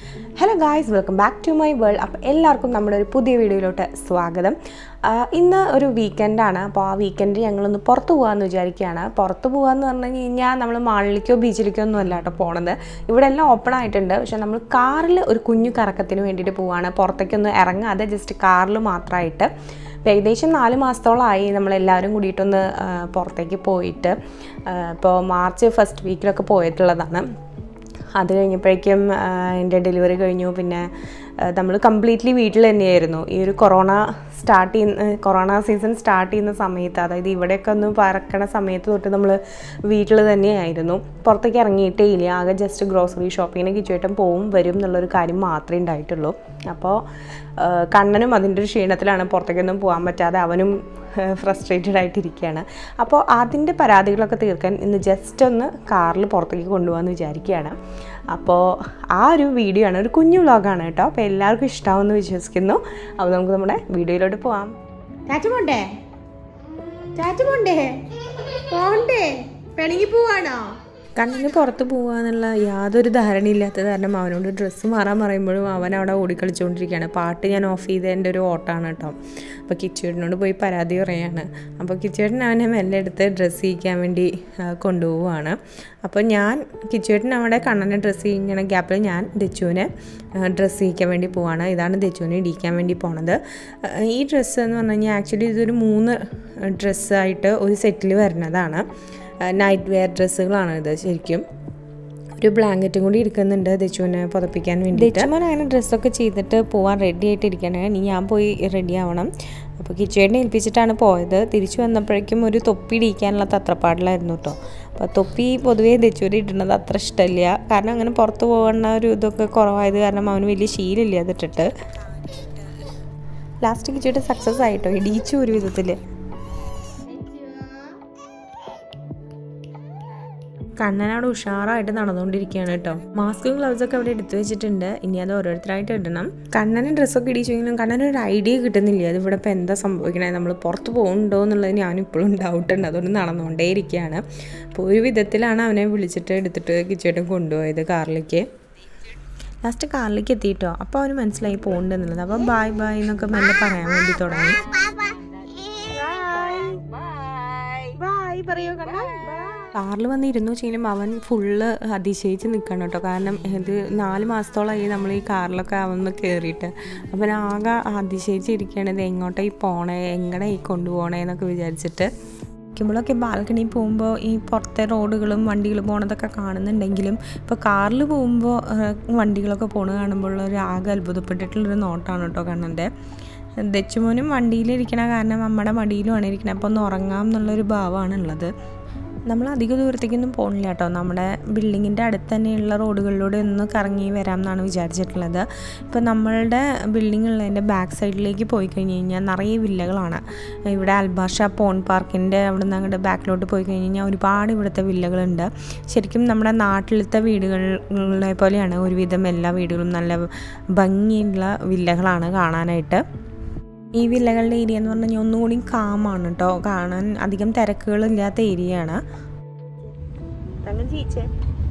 Hello guys welcome back to my world അപ്പോൾ എല്ലാവർക്കും നമ്മുടെ ഒരു പുതിയ വീഡിയോയിലോട്ട് സ്വാഗതം ആ, ഇന്ന് ഒരു വീക്കെൻഡാണ് അപ്പോൾ ആ വീക്കെൻഡ് ഞങ്ങളൊന്ന് പുറത്ത് പോകാമെന്ന് വിചാരിക്കുകയാണ് പുറത്ത് പോകാമെന്ന് പറഞ്ഞു കഴിഞ്ഞാൽ നമ്മൾ മാളിലേക്കോ ബീച്ചിലേക്കോ ഒന്നും അല്ല കേട്ടോ പോണത് ഇവിടെ എല്ലാം ഓപ്പൺ ആയിട്ടുണ്ട് പക്ഷെ നമ്മൾ കാറിൽ ഒരു കുഞ്ഞു കറക്കത്തിന് വേണ്ടിയിട്ട് പോവാണ് പുറത്തേക്കൊന്നും ഇറങ്ങാതെ ജസ്റ്റ് കാറിൽ മാത്രമായിട്ട് അപ്പോൾ ഏകദേശം നാല് മാസത്തോളമായി നമ്മളെല്ലാവരും കൂടിയിട്ടൊന്ന് ആ, പുറത്തേക്ക് പോയിട്ട് ആ, ഇപ്പോൾ മാർച്ച് ഫസ്റ്റ് വീക്കിലൊക്കെ പോയിട്ടുള്ളതാണ് അത് കഴിഞ്ഞപ്പോഴേക്കും ആ, എൻ്റെ ഡെലിവറി കഴിഞ്ഞു പിന്നെ നമ്മൾ കംപ്ലീറ്റ്ലി വീട്ടിൽ തന്നെയായിരുന്നു ഈ ഒരു കൊറോണ സ്റ്റാർട്ട് ചെയ്യുന്ന കൊറോണ സീസൺ സ്റ്റാർട്ട് ചെയ്യുന്ന സമയത്ത് അതായത് ഇവിടെയൊക്കെ ഒന്ന് പറക്കണ സമയത്ത് തൊട്ട് നമ്മൾ വീട്ടിൽ തന്നെയായിരുന്നു പുറത്തേക്ക് ഇറങ്ങിയിട്ടേ ഇല്ല ആകെ ജസ്റ്റ് ഗ്രോസറി ഷോപ്പിങ്ങിന് കിച്ചുവേട്ടൻ പോവും വരും എന്നുള്ളൊരു കാര്യം മാത്രമേ ഉണ്ടായിട്ടുള്ളൂ അപ്പോൾ ആ, കണ്ണനും അതിൻ്റെ ഒരു ക്ഷീണത്തിലാണ് പുറത്തേക്കൊന്നും പോകാൻ പറ്റാതെ അവനും ഫ്രസ്ട്രേറ്റഡ് ആയിട്ടിരിക്കുകയാണ് അപ്പോൾ അതിൻ്റെ പരാതികളൊക്കെ തീർക്കാൻ ഇന്ന് ജസ്റ്റ് ഒന്ന് കാറിൽ പുറത്തേക്ക് കൊണ്ടുപോകാമെന്ന് വിചാരിക്കുകയാണ് അപ്പോൾ ആ ഒരു വീഡിയോ ആണ് ഒരു കുഞ്ഞു വ്ളോഗാണ് കേട്ടോ അപ്പോൾ എല്ലാവർക്കും ഇഷ്ടമാവുമെന്ന് വിശ്വസിക്കുന്നു അപ്പോൾ നമുക്ക് നമ്മുടെ വീഡിയോയിലോട്ട് പോവാം ചാച്ച പോണ്ടേ ചാച്ച പോണ്ടേ പോണ്ടേ പിണങ്ങി പോവാണോ കണ്ണിന് പുറത്ത് പോകാന്നുള്ള യാതൊരു ധാരണയില്ലാത്തത് കാരണം അവനോട് ഡ്രസ്സ് മാറാൻ പറയുമ്പോഴും അവൻ അവിടെ ഓടിക്കളിച്ചുകൊണ്ടിരിക്കുകയാണ് പാട്ട് ഞാൻ ഓഫ് ചെയ്തതിൻ്റെ ഒരു ഓട്ടാണ് കേട്ടോ അപ്പോൾ കിച്ചുവേട്ടനോട് പോയി പരാതി പറയാണ് അപ്പോൾ കിച്ചുവേട്ടൻ അവനെ മെല്ലെ എടുത്ത് ഡ്രസ്സ് ചെയ്യിക്കാൻ വേണ്ടി ആ, കൊണ്ടുപോവുകയാണ് അപ്പോൾ ഞാൻ കിച്ചുവേട്ടൻ അവിടെ കണ്ണനെ ഡ്രസ്സ് ചെയ്യിക്കണ ഗ്യാപ്പിൽ ഞാൻ ദച്ചുവിനെ ഡ്രസ്സ് ചെയ്യിക്കാൻ വേണ്ടി പോവാണ് ഇതാണ് ദച്ചുവിനെ ഇടിക്കാൻ വേണ്ടി പോണത് ആ, ഈ ഡ്രസ്സ് എന്ന് പറഞ്ഞു കഴിഞ്ഞാൽ ആക്ച്വലി ഇതൊരു മൂന്ന് ഡ്രസ്സായിട്ട് ഒരു സെറ്റിൽ വരുന്നതാണ് നൈറ്റ് വെയർ ഡ്രസ്സുകളാണ് ഇത് ശരിക്കും ഒരു ബ്ലാങ്കറ്റും കൂടി എടുക്കുന്നുണ്ട് ദച്ചുവിനെ പുതപ്പിക്കാൻ വേണ്ടി ദച്ചുമോൻ അങ്ങനെ ഡ്രസ്സൊക്കെ ചെയ്തിട്ട് പോകാൻ റെഡി ആയിട്ട് ഇരിക്കുകയാണ് ഇനി ഞാൻ പോയി റെഡി ആവണം അപ്പോൾ കിച്ചുവേട്ടനെ ഏൽപ്പിച്ചിട്ടാണ് പോയത് തിരിച്ചു വന്നപ്പോഴേക്കും ഒരു തൊപ്പി ഇടിക്കാനുള്ള തത്രപ്പാടിലായിരുന്നു കേട്ടോ അപ്പോൾ തൊപ്പി പൊതുവേ ദച്ചുവിന് ഇടുന്നത് അത്ര ഇഷ്ടമില്ല കാരണം അങ്ങനെ പുറത്ത് പോകുന്ന ഒരു ഇതൊക്കെ കുറവായത് കാരണം അവന് വലിയ ശീലമില്ല അതിട്ടിട്ട് ലാസ്റ്റ് കിച്ചുവേട്ടൻ സക്സസ് ആയിട്ടോ ഇടിച്ചു ഒരു വിധത്തിൽ കണ്ണനവിടെ ഉഷാറായിട്ട് നടന്നുകൊണ്ടിരിക്കുകയാണ് കേട്ടോ മാസ്കും ഗ്ലൗസ് ഒക്കെ അവിടെ എടുത്തു വെച്ചിട്ടുണ്ട് ഇനി അത് ഓരോരുത്തരായിട്ട് ഇടണം കണ്ണന് ഡ്രസ്സൊക്കെ ഇടിച്ചെങ്കിലും കണ്ണന് ഒരു ഐഡിയ കിട്ടുന്നില്ല അത് ഇവിടെ ഇപ്പോൾ എന്താ സംഭവിക്കണേ നമ്മൾ പുറത്ത് പോകുന്നുണ്ടോ എന്നുള്ളത് ഞാൻ ഇപ്പോഴും ഡൗട്ട് ഉണ്ട് അതുകൊണ്ട് നടന്നുകൊണ്ടേ ഇരിക്കുകയാണ് അപ്പോൾ ഒരു വിധത്തിലാണ് അവനെ വിളിച്ചിട്ട് എടുത്തിട്ട് കിച്ചേട്ടൻ കൊണ്ടുപോയത് കാറിലേക്ക് ലാസ്റ്റ് കാറിലേക്ക് എത്തിയിട്ടോ അപ്പോൾ അവന് മനസ്സിലായി പോകുന്നുണ്ടെന്നുള്ളത് അപ്പോൾ ബായ് ബായ് എന്നൊക്കെ മെല്ലെ പറയാൻ വേണ്ടി തുടങ്ങി ബായ് പറയോ കണ്ണാ കാറിൽ വന്ന് ഇരുന്നു ചെയ്യുമ്പോൾ അവൻ ഫുള്ള് അതിശയിച്ച് നിൽക്കണം കേട്ടോ കാരണം ഇത് നാല് മാസത്തോളമായി നമ്മൾ ഈ കാറിലൊക്കെ അവന്ന് കയറിയിട്ട് അവൻ ആകെ അതിശയിച്ചിരിക്കുകയാണ് ഇത് എങ്ങോട്ടാ ഈ പോണേ എങ്ങനെ ഈ കൊണ്ടുപോകണേ എന്നൊക്കെ വിചാരിച്ചിട്ട് ഇരിക്കുമ്പോഴൊക്കെ ബാൽക്കണി പോകുമ്പോൾ ഈ പുറത്തെ റോഡുകളും വണ്ടികളും പോണതൊക്കെ കാണുന്നുണ്ടെങ്കിലും ഇപ്പോൾ കാറിൽ പോകുമ്പോൾ വണ്ടികളൊക്കെ പോണ കാണുമ്പോൾ ഒരു ആകെ അത്ഭുതപ്പെട്ടിട്ടുള്ളൊരു നോട്ടാണ് കേട്ടോ കണ്ണൻ്റെ ദച്ചുമോനും വണ്ടിയിലിരിക്കണ കാരണം നമ്മുടെ മടിയിലുമാണ് ഇരിക്കണത് അപ്പോൾ ഒന്ന് ഉറങ്ങാം എന്നുള്ളൊരു ഭാവമാണ് ഉള്ളത് നമ്മൾ അധിക ദൂരത്തേക്കൊന്നും പോകണില്ല കേട്ടോ നമ്മുടെ ബിൽഡിങ്ങിൻ്റെ അടുത്ത് തന്നെയുള്ള റോഡുകളിലൂടെ ഒന്ന് കറങ്ങി വരാം എന്നാണ് വിചാരിച്ചിട്ടുള്ളത് ഇപ്പോൾ നമ്മളുടെ ബിൽഡിംഗ് ഉള്ളതിൻ്റെ ബാക്ക് സൈഡിലേക്ക് പോയി കഴിഞ്ഞ് കഴിഞ്ഞാൽ നിറയെ വില്ലകളാണ് ഇവിടെ അൽബാഷ പോൺ പാർക്കിൻ്റെ അവിടെ നിന്ന് അങ്ങോട്ട് ബാക്കിലോട്ട് പോയി കഴിഞ്ഞ് കഴിഞ്ഞാൽ ഒരുപാട് ഇവിടുത്തെ വില്ലകളുണ്ട് ശരിക്കും നമ്മുടെ നാട്ടിലത്തെ വീടുകളെ പോലെയാണ് ഒരുവിധം എല്ലാ വീടുകളും നല്ല ഭംഗിയുള്ള വില്ലകളാണ് കാണാനായിട്ട് ഈ വില്ലകളുടെ ഏരിയ എന്ന് പറഞ്ഞു കഴിഞ്ഞാൽ ഒന്നുകൂടി കാമാണ് കേട്ടോ കാണാൻ അധികം തിരക്കുകളില്ലാത്ത ഏരിയയാണ് തങ്കം ചീച്ചേ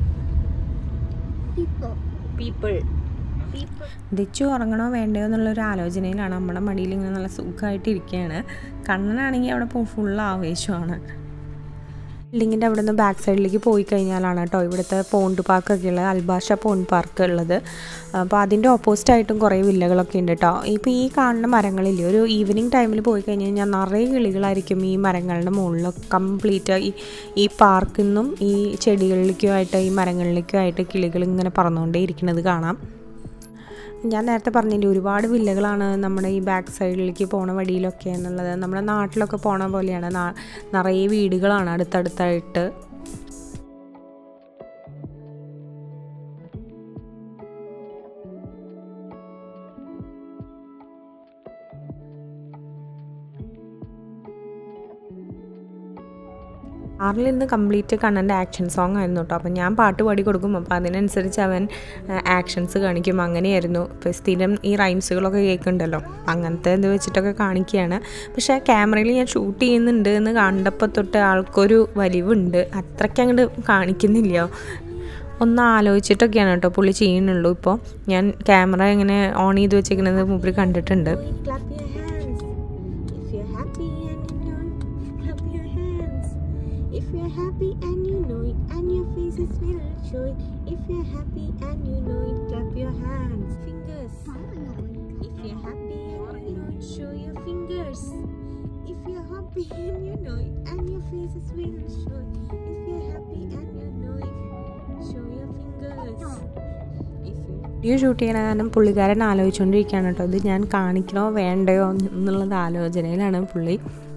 പീപ്പിൾ ദച്ചു ഉറങ്ങണോ വേണ്ടയോ എന്നുള്ളൊരു ആലോചനയിലാണ് നമ്മുടെ മടിയിൽ ഇങ്ങനെ നല്ല സുഖമായിട്ട് ഇരിക്കുകയാണ് കണ്ണനാണെങ്കിൽ അവിടെ ഫുൾ ആവേശമാണ് ബിൽഡിങ്ങിൻ്റെ അവിടെ നിന്ന് ബാക്ക് സൈഡിലേക്ക് പോയി കഴിഞ്ഞാലാണ് കേട്ടോ ഇവിടുത്തെ പോണ്ട് പാർക്കൊക്കെ ഉള്ളത് അൽബാഷ പോണ്ട് പാർക്ക് ഉള്ളത് അപ്പോൾ അതിൻ്റെ ഓപ്പോസിറ്റ് ആയിട്ടും കുറേ വില്ലകളൊക്കെ ഉണ്ട് കേട്ടോ ഇപ്പോൾ ഈ കാണുന്ന മരങ്ങളില്ലേ ഒരു ഈവനിങ് ടൈമിൽ പോയി കഴിഞ്ഞ് കഴിഞ്ഞാൽ നിറയെ കിളികളായിരിക്കും ഈ മരങ്ങളുടെ മുകളിൽ കംപ്ലീറ്റ് ഈ ഈ പാർക്കിൽ നിന്നും ഈ ചെടികളിലേക്കും ആയിട്ട് ഈ മരങ്ങളിലേക്കും ആയിട്ട് കിളികൾ ഇങ്ങനെ പറന്നുകൊണ്ടേ ഇരിക്കുന്നത് കാണാം ഞാൻ നേരത്തെ പറഞ്ഞില്ലേ ഒരുപാട് വില്ലകളാണ് നമ്മുടെ ഈ ബാക്ക് സൈഡിലേക്ക് പോണ വഴിയിലൊക്കെ എന്നുള്ളത് നമ്മുടെ നാട്ടിലൊക്കെ പോണ പോലെയാണ് നാ- നിറയെ വീടുകളാണ് അടുത്തടുത്തായിട്ട് കാറിൽ നിന്ന് കംപ്ലീറ്റ് കണ്ണൻ്റെ ആക്ഷൻ സോങ് ആയിരുന്നു കേട്ടോ അപ്പം ഞാൻ പാട്ട് പാടി കൊടുക്കും അപ്പോൾ അതിനനുസരിച്ച് അവൻ ആക്ഷൻസ് കാണിക്കും അങ്ങനെയായിരുന്നു ഇപ്പോൾ സ്ഥിരം ഈ റൈംസുകളൊക്കെ കേൾക്കുന്നുണ്ടല്ലോ അങ്ങനത്തെ ഇത് വെച്ചിട്ടൊക്കെ കാണിക്കുകയാണ് പക്ഷേ ക്യാമറയിൽ ഞാൻ ഷൂട്ട് ചെയ്യുന്നുണ്ട് എന്ന് കണ്ടപ്പോൾ തൊട്ട് ആൾക്കൊരു വലിവുണ്ട് അത്രയ്ക്ക് അങ്ങോട്ട് കാണിക്കുന്നില്ല ഒന്ന് ആലോചിച്ചിട്ടൊക്കെയാണ് കേട്ടോ പുള്ളി ചെയ്യുന്നുള്ളൂ ഇപ്പോൾ ഞാൻ ക്യാമറ ഇങ്ങനെ ഓൺ ചെയ്ത് വെച്ചേക്കുന്നത് മൂപ്പര് കണ്ടിട്ടുണ്ട് Clap your hands. If you're happy and you know it, clap your hands. If you're happy and you know it, and your faces will show it. If you're happy and you know it, clap your hands. Fingers. If you're happy and you know it, show your fingers. If you're happy and you know it, and your faces will show it. If you're happy and you know it, show your fingers. If you're video shoot ചെയ്യണ കാരണം പുള്ളിക്കാരൻ ആലോചിച്ചുകൊണ്ടിരിക്കുകയാണ് കേട്ടോ ഇത് ഞാൻ കാണിക്കണോ വേണ്ടയോ എന്നുള്ളത് ആലോചനയിലാണ് പുള്ളി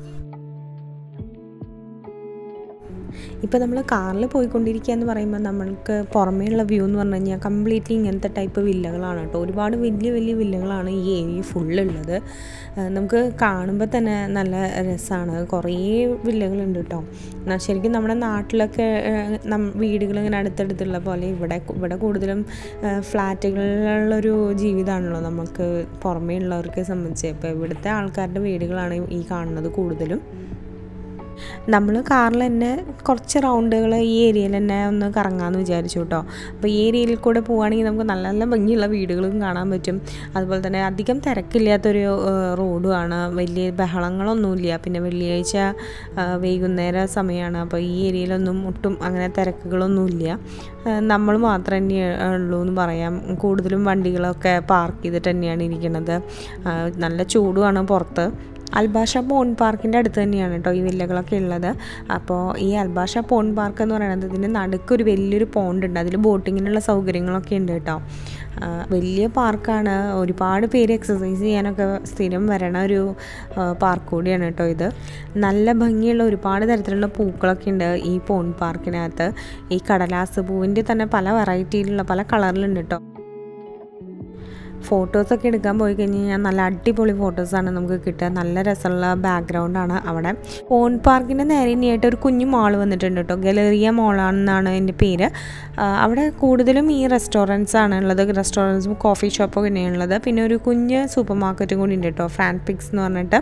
ഇപ്പോൾ നമ്മൾ കാറിൽ പോയിക്കൊണ്ടിരിക്കുക എന്ന് പറയുമ്പോൾ നമ്മൾക്ക് പുറമേയുള്ള വ്യൂ എന്ന് പറഞ്ഞു കഴിഞ്ഞാൽ കംപ്ലീറ്റ്ലി ഇങ്ങനത്തെ ടൈപ്പ് വില്ലകളാണ് കേട്ടോ ഒരുപാട് വലിയ വലിയ വില്ലകളാണ് ഈ ഏരിയ ഫുള്ളുള്ളത് നമുക്ക് കാണുമ്പോൾ തന്നെ നല്ല രസമാണ് കുറേ വില്ലകളുണ്ട് കേട്ടോ എന്നാ ശരിക്കും നമ്മുടെ നാട്ടിലൊക്കെ ഏഹ്, നം വീടുകൾ ഇങ്ങനെ അടുത്തടുത്തുള്ള പോലെ ഇവിടെ ഇവിടെ കൂടുതലും ഏഹ്, ഫ്ലാറ്റുകളിലുള്ളൊരു ജീവിതമാണല്ലോ നമുക്ക് പുറമേ ഉള്ളവർക്ക് സംബന്ധിച്ച് ഇപ്പോൾ ഇവിടുത്തെ ആൾക്കാരുടെ വീടുകളാണ് ഈ കാണുന്നത് കൂടുതലും നമ്മൾ കാറിൽ തന്നെ കുറച്ച് റൗണ്ടുകൾ ഈ ഏരിയയിൽ തന്നെ ഒന്ന് കറങ്ങാമെന്ന് വിചാരിച്ചു കേട്ടോ അപ്പോൾ ഈ ഏരിയയിൽ കൂടെ പോവുകയാണെങ്കിൽ നമുക്ക് നല്ല നല്ല ഭംഗിയുള്ള വീടുകളും കാണാൻ പറ്റും അതുപോലെ തന്നെ അധികം തിരക്കില്ലാത്തൊരു ഏഹ്, റോഡുമാണ് വലിയ ബഹളങ്ങളൊന്നുമില്ല പിന്നെ വെള്ളിയാഴ്ച ആ, വൈകുന്നേര സമയമാണ് അപ്പോൾ ഈ ഏരിയയിലൊന്നും ഒട്ടും അങ്ങനെ തിരക്കുകളൊന്നുമില്ല ഏഹ്, നമ്മൾ മാത്രം തന്നെ ഉള്ളൂ എന്ന് പറയാം കൂടുതലും വണ്ടികളൊക്കെ പാർക്ക് ചെയ്തിട്ട് തന്നെയാണ് ഇരിക്കുന്നത് ആ, നല്ല ചൂടുമാണ് പുറത്ത് അൽബാഷ പോൺ പാർക്കിൻ്റെ അടുത്ത് തന്നെയാണ് കേട്ടോ ഈ വില്ലകളൊക്കെ ഉള്ളത് അപ്പോൾ ഈ അൽബാഷ പോൺ പാർക്ക് എന്ന് പറയുന്നത് ഇതിൻ്റെ നടുക്കൊരു വലിയൊരു പോണ്ട് ഉണ്ട് അതിൽ ബോട്ടിങ്ങിനുള്ള സൗകര്യങ്ങളൊക്കെ ഉണ്ട് കേട്ടോ ആ, വലിയ പാർക്കാണ് ഒരുപാട് പേര് എക്സസൈസ് ചെയ്യാനൊക്കെ സ്ഥിരം വരണ ഒരു പാർക്ക് കൂടിയാണ് കേട്ടോ ഇത് നല്ല ഭംഗിയുള്ള ഒരുപാട് തരത്തിലുള്ള പൂക്കളൊക്കെ ഉണ്ട് ഈ പോൺ പാർക്കിനകത്ത് ഈ കടലാസ് പൂവിൻ്റെ തന്നെ പല വെറൈറ്റിയിലുള്ള പല കളറിലുണ്ട് കേട്ടോ ഫോട്ടോസൊക്കെ എടുക്കാൻ പോയി കഴിഞ്ഞ് കഴിഞ്ഞാൽ നല്ല അടിപൊളി ഫോട്ടോസാണ് നമുക്ക് കിട്ടുക നല്ല രസമുള്ള ബാക്ക്ഗ്രൗണ്ടാണ് അവിടെ പോൺ പാർക്കിൻ്റെ നേരെ ഇനിയായിട്ട് ഒരു കുഞ്ഞു മാൾ വന്നിട്ടുണ്ട് കേട്ടോ ഗലറിയ മോളാണെന്നാണ് എൻ്റെ പേര് ആ, അവിടെ കൂടുതലും ഈ റെസ്റ്റോറൻറ്റ്സ് ആണ് ഉള്ളത് റെസ്റ്റോറൻറ്റ്സും കോഫി ഷോപ്പൊക്കെ തന്നെയാണുള്ളത് പിന്നെ ഒരു കുഞ്ഞ് സൂപ്പർ മാർക്കറ്റും കൂടി ഉണ്ട് കേട്ടോ ഫ്രാൻ പിക്സ് എന്ന് പറഞ്ഞിട്ട്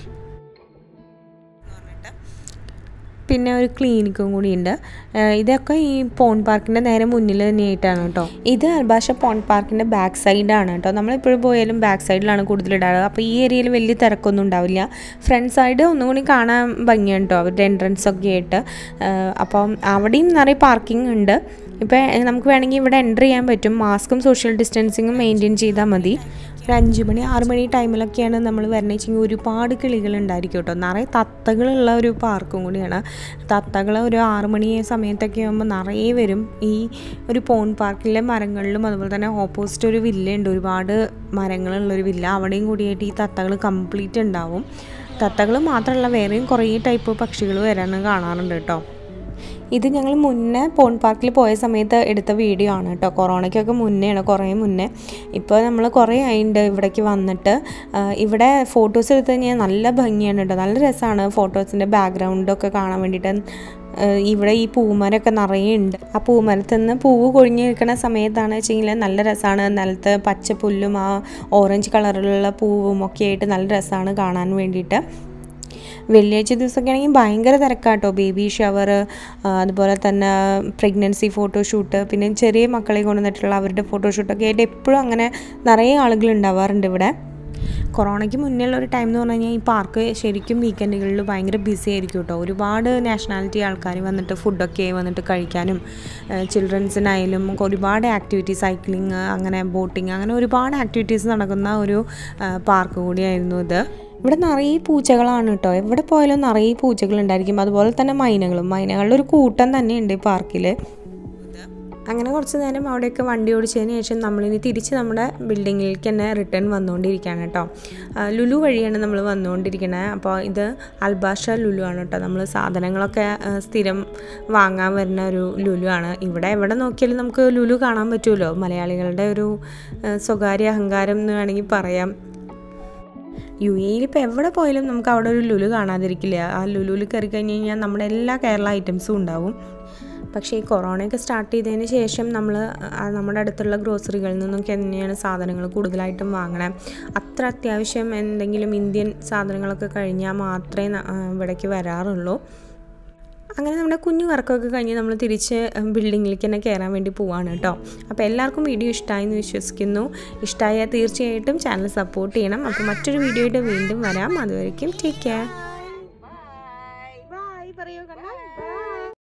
പിന്നെ ഒരു ക്ലിനിക്കും കൂടി ഉണ്ട് ഇതൊക്കെ ഈ പോൺ പാർക്കിൻ്റെ നേരെ മുന്നിൽ തന്നെയായിട്ടാണ് കേട്ടോ ഇത് അൽബാഷ പോൺ പാർക്കിൻ്റെ ബാക്ക് സൈഡാണ് കേട്ടോ നമ്മളെപ്പോഴും പോയാലും ബാക്ക് സൈഡിലാണ് കൂടുതൽ ഇടാറ് അപ്പോൾ ഈ ഏരിയയിൽ വലിയ തിരക്കൊന്നും ഉണ്ടാവില്ല ഫ്രണ്ട് സൈഡ് ഒന്നും കൂടി കാണാൻ ഭംഗിയാണ് കേട്ടോ അവരുടെ എൻട്രൻസ് ഒക്കെ ആയിട്ട് ഏഹ് അപ്പം അവിടെയും നിറയെ പാർക്കിംഗ് ഉണ്ട് ഇപ്പോൾ നമുക്ക് വേണമെങ്കിൽ ഇവിടെ എൻ്റർ ചെയ്യാൻ പറ്റും മാസ്കും സോഷ്യൽ ഡിസ്റ്റൻസിങ്ങും മെയിൻറ്റെയിൻ ചെയ്താൽ മതി ഒരു അഞ്ച് മണി ആറ് മണി ടൈമിലൊക്കെയാണ് നമ്മൾ വരണമെങ്കിൽ ഒരുപാട് കിളികൾ ഉണ്ടായിരിക്കും കേട്ടോ നിറയെ തത്തകളുള്ള ഒരു പാർക്കും കൂടിയാണ് തത്തകൾ ഒരു ആറ് മണി സമയത്തൊക്കെ ആകുമ്പോൾ നിറയെ വരും ഈ ഒരു പോൺ പാർക്കിലെ മരങ്ങളിലും അതുപോലെ തന്നെ ഓപ്പോസിറ്റ് ഒരു വില്ലയുണ്ട് ഒരുപാട് മരങ്ങളുള്ളൊരു വില്ല അവിടെയും കൂടിയായിട്ട് ഈ തത്തകൾ കംപ്ലീറ്റ് ഉണ്ടാവും തത്തകൾ മാത്രമല്ല വേറെയും കുറേ ടൈപ്പ് പക്ഷികൾ വരാൻ കാണാറുണ്ട് കേട്ടോ ഇത് ഞങ്ങൾ മുന്നേ പോൺ പാർക്കിൽ പോയ സമയത്ത് എടുത്ത വീഡിയോ ആണ് കേട്ടോ കൊറോണയ്ക്കൊക്കെ മുന്നെയാണ് കുറേ മുന്നേ ഇപ്പോൾ നമ്മൾ കുറേ ആയിട്ടുണ്ട് ഇവിടേക്ക് വന്നിട്ട് ആ, ഇവിടെ ഫോട്ടോസ് എടുത്ത് കഴിഞ്ഞാൽ നല്ല ഭംഗിയാണ് കേട്ടോ നല്ല രസമാണ് ഫോട്ടോസിൻ്റെ ബാക്ക്ഗ്രൗണ്ടൊക്കെ കാണാൻ വേണ്ടിയിട്ട് ആ, ഇവിടെ ഈ പൂമരമൊക്കെ നിറയെ ഉണ്ട് ആ പൂമരത്തിൽ നിന്ന് പൂവ് കൊഴിഞ്ഞ് നിൽക്കുന്ന സമയത്താണ് വെച്ചെങ്കിൽ നല്ല രസമാണ് നിലത്ത് പച്ച പുല്ലും ആ ഓറഞ്ച് കളറിലുള്ള പൂവും ഒക്കെ ആയിട്ട് നല്ല രസമാണ് കാണാൻ വേണ്ടിയിട്ട് വെള്ളിയാഴ്ച ദിവസമൊക്കെ ആണെങ്കിൽ ഭയങ്കര തിരക്കാട്ടോ ബേബി ഷവർ അതുപോലെ തന്നെ പ്രഗ്നൻസി ഫോട്ടോഷൂട്ട് പിന്നെ ചെറിയ മക്കളെ കൊണ്ടുവന്നിട്ടുള്ള അവരുടെ ഫോട്ടോഷൂട്ടൊക്കെ ആയിട്ട് എപ്പോഴും അങ്ങനെ നിറയെ ആളുകൾ ഉണ്ടാവാറുണ്ട് ഇവിടെ കൊറോണയ്ക്ക് മുന്നേ ഉള്ള ഒരു ടൈം എന്ന് പറഞ്ഞു കഴിഞ്ഞാൽ ഈ പാർക്ക് ശരിക്കും വീക്കെൻഡുകളിൽ ഭയങ്കര ബിസി ആയിരിക്കും കേട്ടോ ഒരുപാട് നാഷണാലിറ്റി ആൾക്കാർ വന്നിട്ട് ഫുഡൊക്കെ വന്നിട്ട് കഴിക്കാനും ചിൽഡ്രൻസിനായാലും ഒരുപാട് ആക്ടിവിറ്റീസ് സൈക്ലിങ് അങ്ങനെ ബോട്ടിങ് അങ്ങനെ ഒരുപാട് ആക്ടിവിറ്റീസ് നടക്കുന്ന ഒരു പാർക്ക് കൂടിയായിരുന്നു ഇത് ഇവിടെ നിറയെ പൂച്ചകളാണ് കേട്ടോ എവിടെ പോയാലും നിറയെ പൂച്ചകൾ ഉണ്ടായിരിക്കും അതുപോലെ തന്നെ മൈനകളും മൈനകളുടെ ഒരു കൂട്ടം തന്നെയുണ്ട് ഈ പാർക്കിൽ അങ്ങനെ കുറച്ച് നേരം അവിടെയൊക്കെ വണ്ടി ഓടിച്ചതിന് ശേഷം നമ്മളിനി തിരിച്ച് നമ്മുടെ ബിൽഡിങ്ങിലേക്ക് തന്നെ റിട്ടേൺ വന്നുകൊണ്ടിരിക്കുകയാണ് കേട്ടോ ആ, ലുലു വഴിയാണ് നമ്മൾ വന്നുകൊണ്ടിരിക്കുന്നത് അപ്പോൾ ഇത് അൽബാഷ ലുലു ആണ് കേട്ടോ നമ്മൾ സാധനങ്ങളൊക്കെ ആ, സ്ഥിരം വാങ്ങാൻ വരുന്ന ഒരു ലുലു ആണ് ഇവിടെ എവിടെ നോക്കിയാലും നമുക്ക് ലുലു കാണാൻ പറ്റുമല്ലോ മലയാളികളുടെ ഒരു ആ, സ്വകാര്യ അഹങ്കാരം എന്ന് വേണമെങ്കിൽ പറയാം യു എയിൽ ഇപ്പോൾ എവിടെ പോയാലും നമുക്ക് അവിടെ ഒരു ലുലു കാണാതിരിക്കില്ല ആ ലുലുവിൽ കയറി കഴിഞ്ഞ് കഴിഞ്ഞാൽ നമ്മുടെ എല്ലാ കേരള ഐറ്റംസും ഉണ്ടാവും പക്ഷേ ഈ കൊറോണയൊക്കെ സ്റ്റാർട്ട് ചെയ്തതിന് ശേഷം നമ്മൾ നമ്മുടെ അടുത്തുള്ള ഗ്രോസറികളിൽ നിന്നൊക്കെ തന്നെയാണ് സാധനങ്ങൾ കൂടുതലായിട്ടും വാങ്ങണേ അത്ര അത്യാവശ്യം എന്തെങ്കിലും ഇന്ത്യൻ സാധനങ്ങളൊക്കെ കഴിഞ്ഞാൽ മാത്രമേ ന- ആ, ഇവിടേക്ക് വരാറുള്ളൂ അങ്ങനെ നമ്മുടെ കുഞ്ഞു കറക്കമൊക്കെ കഴിഞ്ഞ് നമ്മൾ തിരിച്ച് ബിൽഡിങ്ങിലേക്ക് തന്നെ കയറാൻ വേണ്ടി പോവാണ് കേട്ടോ അപ്പോൾ എല്ലാവർക്കും വീഡിയോ ഇഷ്ടമായി എന്ന് വിശ്വസിക്കുന്നു ഇഷ്ടമായാൽ തീർച്ചയായിട്ടും ചാനൽ സപ്പോർട്ട് ചെയ്യണം അപ്പോൾ മറ്റൊരു വീഡിയോയുടെ വീണ്ടും വരാം അതുവരയ്ക്കും ടേക്ക് കെയർ ബൈ ബൈ പറയൂ കണ്ണ ബൈ